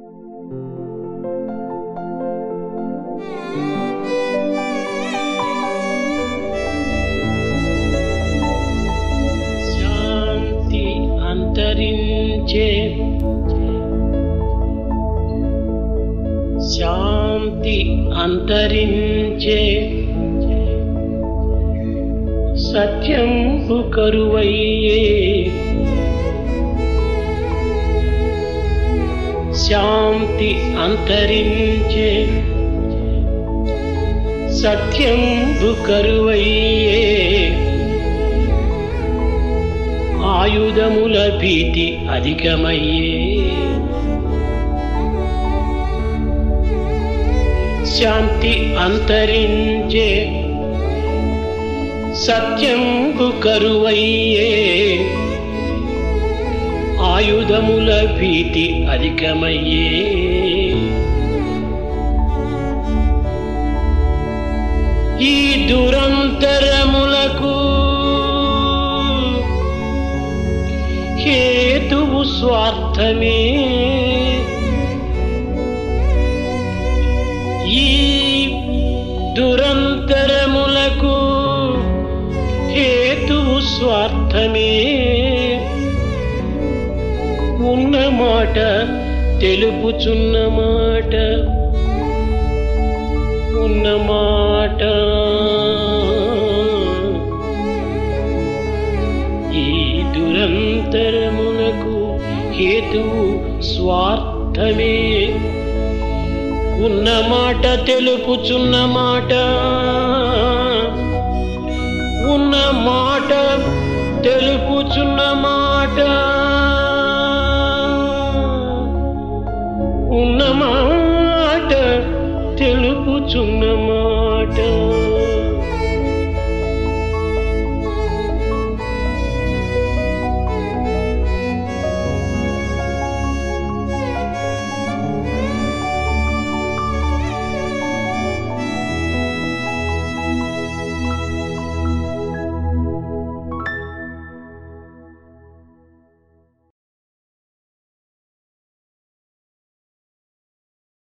శాంతి అంతరించే శాంతి అంతరించే సత్యం కరువయ్యే శాంతి అంతరించే సత్యం కరువయ్యే ఆయుధముల భీతి అధికమయ్యే శాంతి అంతరించే సత్యంకు కరువయ్యే ఆయుధముల భీతి అధికమయ్యే ఈ దురంతరములకు హేతువు స్వార్థమే ఈ దురంతరములకు హేతువు స్వార్థమే ఉన్న మాట తెలుపుచున్న మాట ఉన్న మాట ఈ దురంతరమునకు హేతువు స్వార్థమే ఉన్న మాట తెలుపుచున్న మాట ఉన్న మాట తెలుపుచున్న మాట